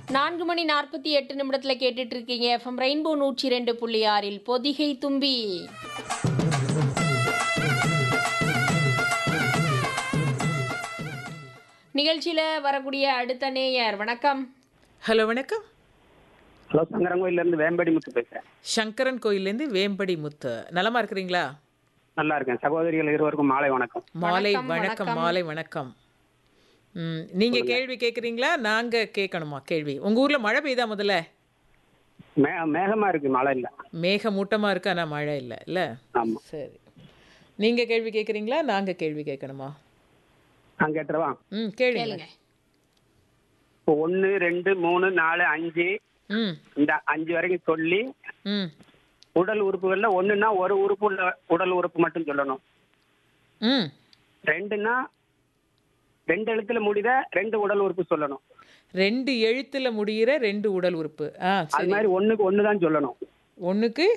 நான்கு மணி நாற்பத்தி எட்டு நிமிடத்துல கேட்டுட்டு இருக்கீங்க எஃப்எம் ரெயின்போ நூற்றி ரெண்டு புள்ளி ஆறில் பொதிகை தும்பி நிகழ்ச்சியில வரக்கூடிய அடுத்த நேயர் வணக்கம் ஹலோ வணக்கம் ஹலோ சங்கரங்கோயில இருந்து வேம்படி முத்து பேசுறேன் சங்கரன் கோயிலேருந்து வேம்படி முத்து நலமா இருக்கிறீங்களா நல்லா இருக்கேன் சகோதரிகள் இருவருக்கும் மாலை வணக்கம் மாலை வணக்கம், வணக்கம் மாலை வணக்கம் ம், நீங்க கேள்வி கேக்குறீங்களா நாங்க கேட்கணுமா கேள்வி உங்க ஊர்ல மழை பெய்தா முதல்ல மே மேகமா இருக்கு மழை இல்ல மேகமூட்டமா இருக்கு ஆனா மழை இல்ல இல்ல ஆமா சரி நீங்க கேள்வி கேக்குறீங்களா நாங்க கேள்வி கேட்கணுமா நான் கேட்டுருவா ம் கேளுங்க கேளுங்க இப்போ ஒன்னு ரெண்டு மூணு நாலு அஞ்சு ம் இந்த அஞ்சு வரைக்கும் சொல்லி ம் உடல் உறுப்புகள்ல ஒண்ணுன்னா ஒரு உறுப்பு உள்ள உடல் உறுப்பு மட்டும் சொல்லணும் ம் ரெண்டுன்னா ரெண்டு எழுத்துல முடித ரெண்டு உடல் உறுப்பு சொல்லணும் ரெண்டு எழுத்துல முடியிற ரெண்டு உடல் உறுப்பு ஆ அது சரி மாதிரி ஒண்ணுக்கு ஒண்ணுதான் சொல்லணும் ஒண்ணுக்கு